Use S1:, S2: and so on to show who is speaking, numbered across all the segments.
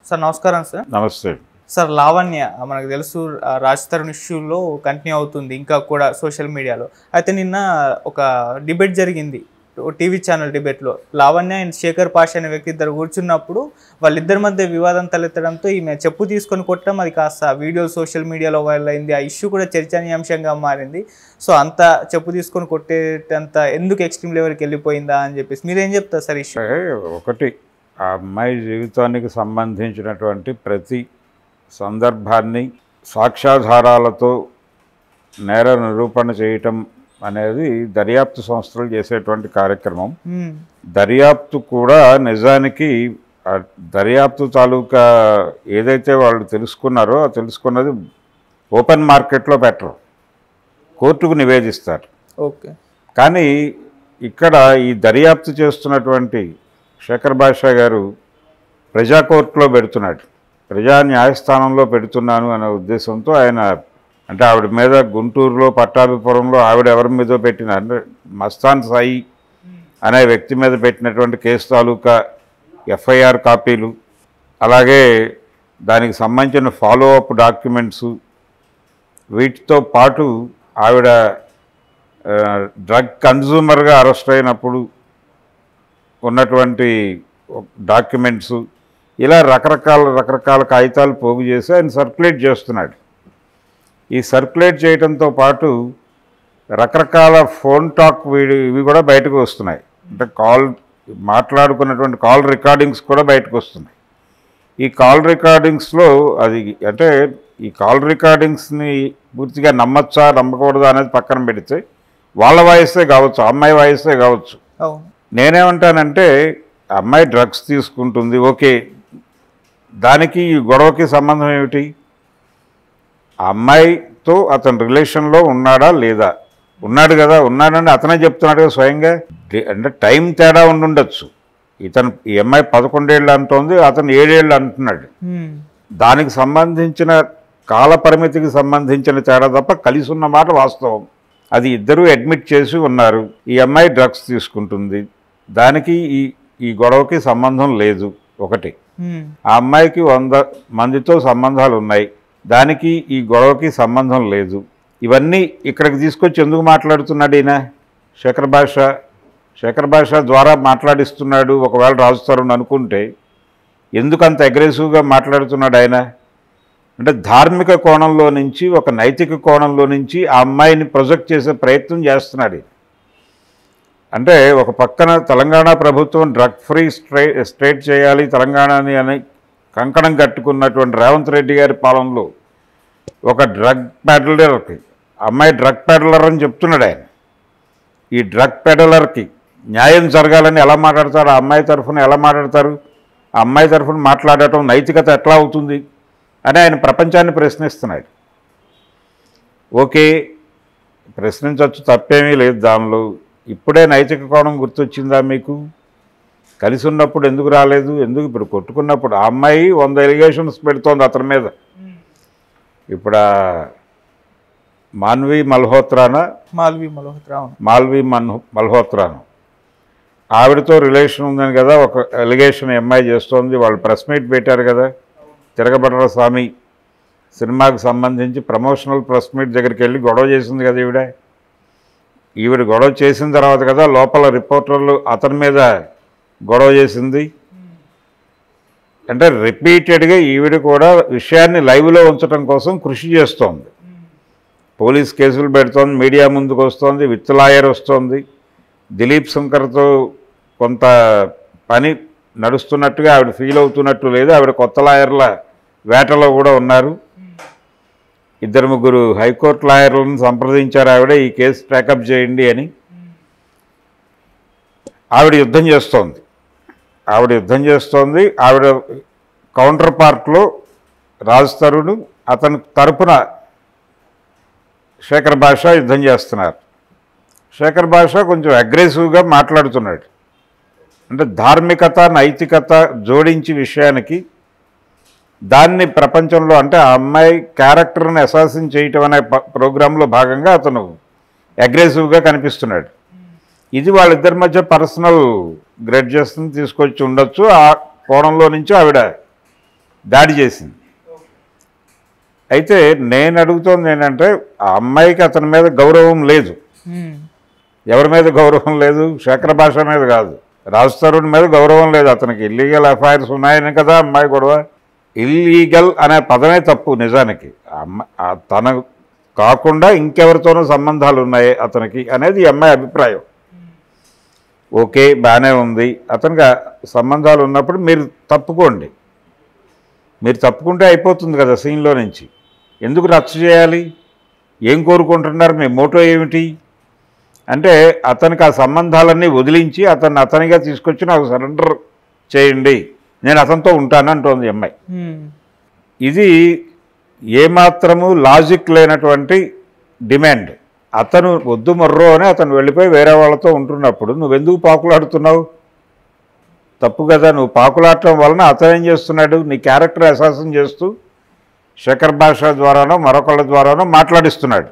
S1: Sir నమస్కారం sir
S2: నమస్తే
S1: sir Lavanya మనకు తెలుసు ఆ, రాజ్ తరుణ్ ఇష్యూలో కంటిన్యూ అవుతుంది ఇంకా కూడా సోషల్ మీడియాలో అయితే నిన్న ఒక డిబేట్ జరిగింది టీవీ ఛానల్ డిబేట్లో లావణ్య అండ్ శేఖర్ పాష అనే వ్యక్తి ఇద్దరు కూర్చున్నప్పుడు వాళ్ళిద్దరి మధ్య వివాదం తలెత్తడంతో ఈమె చెప్పు తీసుకొని కొట్టడం అది కాస్త వీడియో సోషల్ మీడియాలో వైరల్ అయింది ఆ ఇష్యూ కూడా చర్చనీయాంశంగా మారింది సో అంత చెప్పు తీసుకొని కొట్టేటంత ఎందుకు ఎక్స్ట్రీమ్ లెవెల్కి వెళ్ళిపోయిందా అని చెప్పేసి మీరేం చెప్తారు సార్ ఇష్యూ
S2: అంటే ఒకటి ఆ అమ్మాయి జీవితానికి సంబంధించినటువంటి ప్రతి సందర్భాన్ని సాక్ష్యాధారాలతో నేర నిరూపణ చేయటం అనేది దర్యాప్తు సంస్థలు చేసేటువంటి కార్యక్రమం దర్యాప్తు కూడా నిజానికి ఆ దర్యాప్తు తాలూకా ఏదైతే వాళ్ళు తెలుసుకున్నారో ఆ తెలుసుకున్నది ఓపెన్ మార్కెట్లో పెట్టరు కోర్టుకు నివేదిస్తారు
S1: ఓకే
S2: కానీ ఇక్కడ ఈ దర్యాప్తు చేస్తున్నటువంటి శేఖర్ బాషా గారు ప్రజా కోర్టులో పెడుతున్నాడు ప్రజా న్యాయస్థానంలో పెడుతున్నాను అనే ఉద్దేశంతో ఆయన అంటే ఆవిడ మీద గుంటూరులో పట్టాభిపురంలో ఆవిడ ఎవరి మీదో పెట్టిన అంటే మస్తాన్ సాయి అనే వ్యక్తి మీద పెట్టినటువంటి కేసు తాలూకా ఎఫ్ఐఆర్ కాపీలు అలాగే దానికి సంబంధించిన ఫాలో అప్ డాక్యుమెంట్స్ వీటితో పాటు ఆవిడ ఆ, డ్రగ్ కన్జ్యూమర్గా అరెస్ట్ అయినప్పుడు ఉన్నటువంటి డాక్యుమెంట్స్ ఇలా రకరకాల రకరకాల కాగితాలు పోగు చేసి ఆయన సర్క్యులేట్ చేస్తున్నాడు ఈ సర్క్యులేట్ చేయడంతో పాటు రకరకాల ఫోన్ టాక్ వీడి ఇవి కూడా బయటకు వస్తున్నాయి అంటే కాల్ మాట్లాడుకున్నటువంటి కాల్ రికార్డింగ్స్ కూడా బయటకు వస్తున్నాయి ఈ కాల్ రికార్డింగ్స్లో అది అంటే ఈ కాల్ రికార్డింగ్స్ని పూర్తిగా నమ్మచ్చా నమ్మకూడదా అనేది పక్కన పెడితే వాళ్ళ వాయిసే కావచ్చు అమ్మాయి వాయిసే కావచ్చు
S1: అవును
S2: నేనేమంటానంటే అమ్మాయి డ్రగ్స్ తీసుకుంటుంది ఓకే దానికి ఈ గొడవకి సంబంధం ఏమిటి ఆ అమ్మాయితో అతని రిలేషన్లో ఉన్నాడా లేదా ఉన్నాడు కదా ఉన్నాడని అతనే చెప్తున్నాడు కదా స్వయంగా డి- అంటే టైం తేడా ఉండుండొచ్చు ఇతను ఈ అమ్మాయి పదకొండేళ్ళు అంటోంది అతను ఏడేళ్ళు అంటున్నాడు
S1: Hmm.
S2: దానికి సంబంధించిన కాల పరిమితికి సంబంధించిన తేడా తప్ప కలిసి ఉన్న మాట వాస్తవం అది ఇద్దరూ అడ్మిట్ చేసి ఉన్నారు ఈ అమ్మాయి డ్రగ్స్ తీసుకుంటుంది దానికి ఈ ఈ గొడవకి సంబంధం లేదు ఒకటి
S1: Hmm.
S2: ఆ అమ్మాయికి వంద మందితో సంబంధాలు ఉన్నాయి దానికి ఈ గొడవకి సంబంధం లేదు ఇవన్నీ ఇక్కడికి తీసుకొచ్చి ఎందుకు మాట్లాడుతున్నాడు ఈయన శేఖర్ భాష శేఖర్ భాష ద్వారా మాట్లాడిస్తున్నాడు ఒకవేళ రాజు తరుణ్ అనుకుంటే ఎందుకు అంత అగ్రెసివ్గా మాట్లాడుతున్నాడు ఆయన అంటే ధార్మిక కోణంలో నుంచి ఒక నైతిక కోణంలో నుంచి ఆ అమ్మాయిని ప్రొజెక్ట్ చేసే ప్రయత్నం చేస్తున్నాడు ఈయన. అంటే ఒక పక్కన తెలంగాణ ప్రభుత్వం డ్రగ్ ఫ్రీ స్ట్రే స్టేట్ చేయాలి తెలంగాణని అని కంకణం కట్టుకున్నటువంటి రేవంత్ రెడ్డి గారి పాలనలో ఒక డ్రగ్ పెడలర్కి అమ్మాయి డ్రగ్ పెడలర్ అని చెప్తున్నాడు ఆయన ఈ డ్రగ్ పెడలర్కి న్యాయం జరగాలని ఎలా మాట్లాడతారు ఆ అమ్మాయి తరఫున ఎలా మాట్లాడతారు ఆ అమ్మాయి తరఫున మాట్లాడటం నైతికత ఎట్లా అవుతుంది అని ఆయన ప్రపంచాన్ని ప్రశ్నిస్తున్నాడు ఓకే ప్రశ్నించవచ్చు తప్పేమీ లేదు దానిలో ఇప్పుడే నైతిక కోణం గుర్తొచ్చిందా మీకు కలిసి ఉన్నప్పుడు ఎందుకు రాలేదు ఎందుకు ఇప్పుడు కొట్టుకున్నప్పుడు ఆ అమ్మాయి వంద ఎలిగేషన్స్ పెడుతోంది అతని మీద ఇప్పుడు ఆ మాన్వి మల్హోత్రానా
S1: మాల్వి మల్హోత్రా అవును
S2: మాల్వి మన్ మల్హోత్రాను ఆవిడతో రిలేషన్ ఉందని కదా ఒక ఎలిగేషన్ ఎంఐ చేస్తోంది వాళ్ళు ప్రెస్ మీట్ పెట్టారు కదా తిరగబడర స్వామి సినిమాకి సంబంధించి ప్రమోషనల్ ప్రెస్ మీట్ దగ్గరికి వెళ్ళి గొడవ చేసింది కదా ఈవిడ ఈవిడ గొడవ చేసిన తర్వాత కదా లోపల రిపోర్టర్లు అతని మీద గొడవ చేసింది అంటే రిపీటెడ్గా ఈవిడ కూడా విషయాన్ని లైవ్లో ఉంచడం కోసం కృషి చేస్తోంది పోలీస్ కేసులు పెడుతోంది మీడియా ముందుకు వస్తోంది విత్ లాయర్ వస్తోంది దిలీప్ శంకర్తో కొంత పని నడుస్తున్నట్టుగా ఆవిడ ఫీల్ అవుతున్నట్టు లేదు ఆవిడ కొత్త లాయర్ల వేటలో కూడా ఉన్నారు ఇద్దరు ముగ్గురు హైకోర్టు లాయర్లను సంప్రదించారు ఆవిడ ఈ కేసు ట్రాకప్ చేయండి అని ఆవిడ యుద్ధం చేస్తోంది ఆవిడ యుద్ధం చేస్తోంది ఆవిడ కౌంటర్ పార్ట్లో రాజ్ తరుణ్ అతని తరపున శేఖర్ భాష యుద్ధం చేస్తున్నారు శేఖర్ భాష కొంచెం అగ్రెసివ్గా మాట్లాడుతున్నాడు అంటే ధార్మికత నైతికత జోడించి విషయానికి దాన్ని ప్రపంచంలో అంటే ఆ అమ్మాయి క్యారెక్టర్ని అసాసిన్ చేయటం అనే ప- ప్రోగ్రాంలో భాగంగా అతను అగ్రెసివ్గా కనిపిస్తున్నాడు ఇది వాళ్ళిద్దరి మధ్య పర్సనల్ గ్రెడ్జెస్ని తీసుకొచ్చి ఉండొచ్చు ఆ కోణంలో నుంచి ఆవిడ దాడి చేసింది అయితే నేను అడుగుతోంది ఏంటంటే ఆ అమ్మాయికి అతని మీద గౌరవం లేదు
S1: ఉమ్,
S2: ఎవరి మీద గౌరవం లేదు శేఖర భాష మీద కాదు రాజ్ తరుణ్ మీద గౌరవం లేదు అతనికి ఇల్లీగల్ అఫైర్స్ ఉన్నాయని కదా అమ్మాయి గొడవ ఇల్లీగల్ అనే పదమే తప్పు నిజానికి ఆ అమ్మ- ఆ తన కాకుండా ఇంకెవరితోనూ సంబంధాలు ఉన్నాయి అతనికి అనేది ఈ అమ్మాయి అభిప్రాయం ఓకే బాగానే ఉంది అతనికి ఆ సంబంధాలు ఉన్నప్పుడు మీరు తప్పుకోండి మీరు తప్పుకుంటే అయిపోతుంది కదా సీన్లో నుంచి ఎందుకు రచ్చ చేయాలి ఏం కోరుకుంటున్నారు మీ మోటో ఏమిటి అంటే అతనికి ఆ సంబంధాలన్నీ వదిలించి అతన్ని అతనిగా తీసుకొచ్చి నాకు సరెండర్ చేయండి నేను అతనితో ఉంటాను అంటోంది ఈ అమ్మాయి
S1: ఉమ్,
S2: ఇది ఏమాత్రము లాజిక్ లేనటువంటి డిమాండ్ అతను వద్దు మర్రో అని అతను వెళ్ళిపోయి వేరే వాళ్ళతో ఉంటున్నప్పుడు నువ్వెందుకు పాకులాడుతున్నావు తప్పు కదా నువ్వు పాకులాడటం వలన అతను ఏం చేస్తున్నాడు నీ క్యారెక్టర్ అసాసం చేస్తూ శేఖర్ భాష ద్వారానో మరొకళ్ళ ద్వారానో మాట్లాడిస్తున్నాడు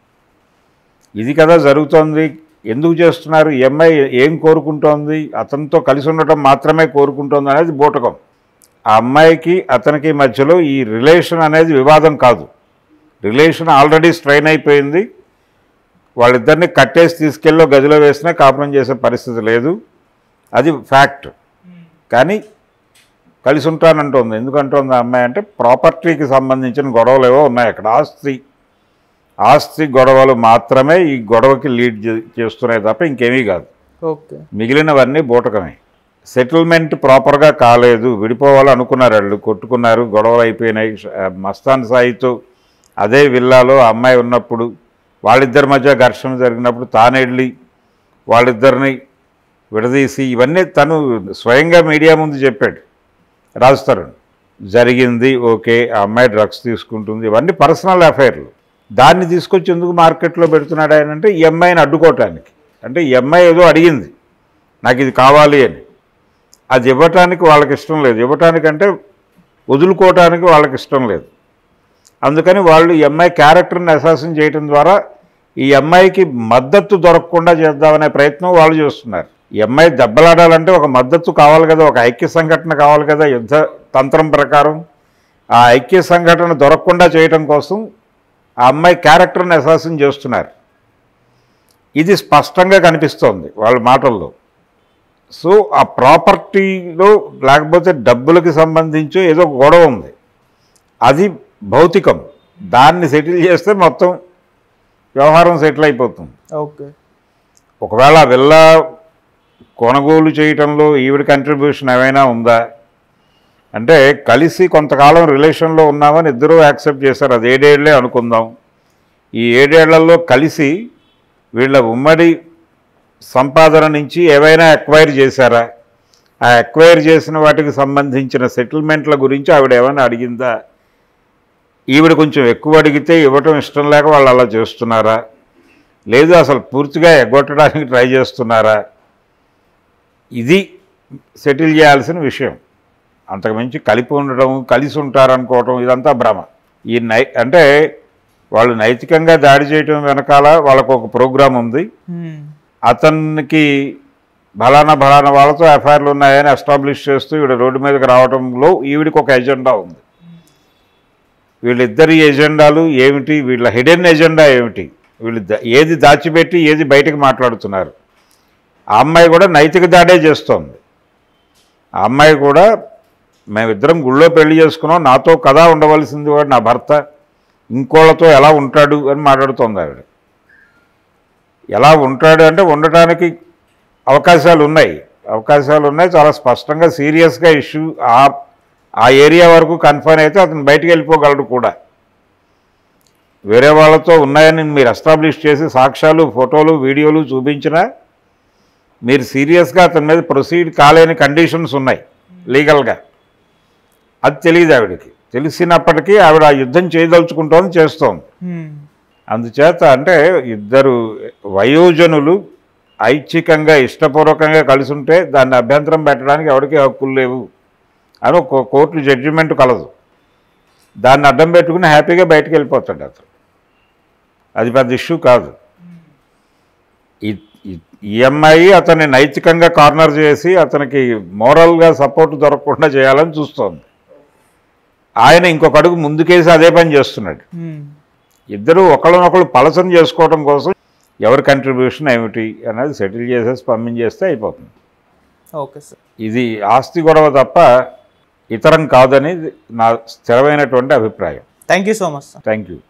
S2: ఇది కదా జరుగుతోంది ఎందుకు చేస్తున్నారు ఈ అమ్మాయి ఏం కోరుకుంటోంది అతనితో కలిసి ఉండటం మాత్రమే కోరుకుంటోంది అనేది బూటకం ఆ అమ్మాయికి అతనికి మధ్యలో ఈ రిలేషన్ అనేది వివాదం కాదు రిలేషన్ ఆల్రెడీ స్ట్రైన్ అయిపోయింది వాళ్ళిద్దరిని కట్టేసి తీసుకెళ్ళి ఒక గదిలో వేసినా కాపురం చేసే పరిస్థితి లేదు అది ఫ్యాక్ట్ కానీ కలిసి ఉంటానంటోంది ఎందుకంటోంది ఆ అమ్మాయి అంటే ప్రాపర్టీకి సంబంధించిన గొడవలు ఏవో ఉన్నాయి అక్కడ ఆస్తి ఆస్తి గొడవలు మాత్రమే ఈ గొడవకి లీడ్ చే- చేస్తున్నాయి తప్ప ఇంకేమీ కాదు
S1: ఓకే
S2: మిగిలినవన్నీ బూటకమే సెటిల్మెంట్ ప్రాపర్గా కాలేదు విడిపోవాలి అనుకున్నారు వాళ్ళు కొట్టుకున్నారు గొడవలు అయిపోయినాయి ఆ, మస్తాన్ సాయితో అదే విల్లాలో ఆ అమ్మాయి ఉన్నప్పుడు వాళ్ళిద్దరి మధ్య ఘర్షణ జరిగినప్పుడు తాను వెళ్ళి వాళ్ళిద్దరిని విడదీసి ఇవన్నీ తను స్వయంగా మీడియా ముందు చెప్పాడు రాజ్ తరుణ్ జరిగింది ఓకే ఆ అమ్మాయి డ్రగ్స్ తీసుకుంటుంది ఇవన్నీ పర్సనల్ అఫైర్లు దాన్ని తీసుకొచ్చి ఎందుకు మార్కెట్లో పెడుతున్నాడు ఆయన అంటే ఈ అమ్మాయిని అడ్డుకోవటానికి అంటే ఈ అమ్మాయి ఏదో అడిగింది నాకు ఇది కావాలి అని అది ఇవ్వటానికి వాళ్ళకి ఇష్టం లేదు ఇవ్వటానికంటే వదులుకోవటానికి వాళ్ళకి ఇష్టం లేదు అందుకని వాళ్ళు ఈ అమ్మాయి క్యారెక్టర్ని అసాసం చేయటం ద్వారా ఈ అమ్మాయికి మద్దతు దొరకకుండా చేద్దామనే ప్రయత్నం వాళ్ళు చేస్తున్నారు ఈ అమ్మాయి దెబ్బలాడాలంటే ఒక మద్దతు కావాలి కదా ఒక ఐక్య సంఘటన కావాలి కదా యుద్ధ తంత్రం ప్రకారం ఆ ఐక్య సంఘటన దొరకకుండా చేయటం కోసం ఆ అమ్మాయి క్యారెక్టర్ని అసాసం చేస్తున్నారు ఇది స్పష్టంగా కనిపిస్తోంది వాళ్ళ మాటల్లో సో ఆ ప్రాపర్టీలో లేకపోతే డబ్బులకి సంబంధించి ఏదో ఒక గొడవ ఉంది అది భౌతికం దాన్ని సెటిల్ చేస్తే మొత్తం వ్యవహారం సెటిల్ అయిపోతుంది
S1: ఓకే
S2: ఒకవేళ ఆ విల్లా కొనుగోలు చేయటంలో ఈవిడ కంట్రిబ్యూషన్ ఏమైనా ఉందా అంటే కలిసి కొంతకాలం రిలేషన్లో ఉన్నామని ఇద్దరూ యాక్సెప్ట్ చేశారు అది ఏడేళ్లే అనుకుందాం ఈ ఏడేళ్లలో కలిసి వీళ్ళ ఉమ్మడి సంపాదన నుంచి ఏవైనా ఎక్వైర్ చేశారా ఆ ఎక్వైర్ చేసిన వాటికి సంబంధించిన సెటిల్మెంట్ల గురించి ఆవిడ ఏమైనా అడిగిందా ఈవిడ కొంచెం ఎక్కువ అడిగితే ఇవ్వటం ఇష్టం లేక వాళ్ళు అలా చేస్తున్నారా లేదు అసలు పూర్తిగా ఎగ్గొట్టడానికి ట్రై చేస్తున్నారా ఇది సెటిల్ చేయాల్సిన విషయం అంతకుమించి కలిపి ఉండడం కలిసి ఉంటారనుకోవటం ఇదంతా భ్రమ ఈ నై అంటే వాళ్ళు నైతికంగా దాడి చేయటం వెనకాల వాళ్ళకు ఒక ప్రోగ్రాం ఉంది
S1: ఉమ్,
S2: అతనికి బలానా బలానా వాళ్ళతో ఎఫ్ఐఆర్లు ఉన్నాయని ఎస్టాబ్లిష్ చేస్తూ ఈవిడ రోడ్డు మీదకి రావడంలో ఈవిడికి ఒక ఎజెండా ఉంది వీళ్ళిద్దరి ఎజెండాలు ఏమిటి వీళ్ళ హిడెన్ ఎజెండా ఏమిటి వీళ్ళు ద- ఏది దాచిపెట్టి ఏది బయటకు మాట్లాడుతున్నారు ఆ అమ్మాయి కూడా నైతిక దాడే చేస్తోంది ఆ అమ్మాయి కూడా మేమిద్దరం గుళ్ళో పెళ్లి చేసుకున్నాం నాతో కదా ఉండవలసింది వాడు నా భర్త ఇంకోళ్ళతో ఎలా ఉంటాడు అని మాట్లాడుతోంది ఆవిడ ఎలా ఉంటాడు అంటే ఉండటానికి అవకాశాలు ఉన్నాయి అవకాశాలు ఉన్నాయి చాలా స్పష్టంగా సీరియస్గా ఇష్యూ ఆ ఆ ఏరియా వరకు కన్ఫర్మ్ అయితే అతను బయటికి వెళ్ళిపోగలడు కూడా వేరే వాళ్ళతో ఉన్నాయని మీరు ఎస్టాబ్లిష్ చేసి సాక్ష్యాలు ఫోటోలు వీడియోలు చూపించినా మీరు సీరియస్గా అతని మీద ప్రొసీడ్ కాలేని కండిషన్స్ ఉన్నాయి లీగల్గా అది తెలియదు ఆవిడకి తెలిసినప్పటికీ ఆవిడ ఆ యుద్ధం చేయదలుచుకుంటోంది చేస్తోంది
S1: ఉమ్,
S2: అందుచేత అంటే ఇద్దరు వయోజనులు ఐచ్ఛికంగా ఇష్టపూర్వకంగా కలిసి ఉంటే దాన్ని అభ్యంతరం పెట్టడానికి ఎవరికీ హక్కులు లేవు అని ఒక కోర్టు జడ్జిమెంట్ కలదు దాన్ని అడ్డం పెట్టుకుని హ్యాపీగా బయటకు వెళ్ళిపోతాడు అతను అది పెద్ద ఇష్యూ కాదు ఈ- ఈ- ఈ అమ్మాయి అతన్ని నైతికంగా కార్నర్ చేసి అతనికి మోరల్గా సపోర్ట్ దొరకకుండా చేయాలని చూస్తోంది ఆయన ఇంకొక అడుగు ముందుకేసి అదే పని చేస్తున్నాడు
S1: మ్మ్.
S2: ఇద్దరు ఒకళ్ళనొకళ్ళు పలసం చేసుకోవడం కోసం ఎవరి కంట్రిబ్యూషన్ ఏమిటి అనేది సెటిల్ చేసేసి పంపించేస్తే అయిపోతుంది
S1: ఓకే సార్
S2: ఇది ఆస్తి గొడవ తప్ప ఇతరం కాదని నా స్థిరమైనటువంటి అభిప్రాయం
S1: thank you so much sir
S2: thank you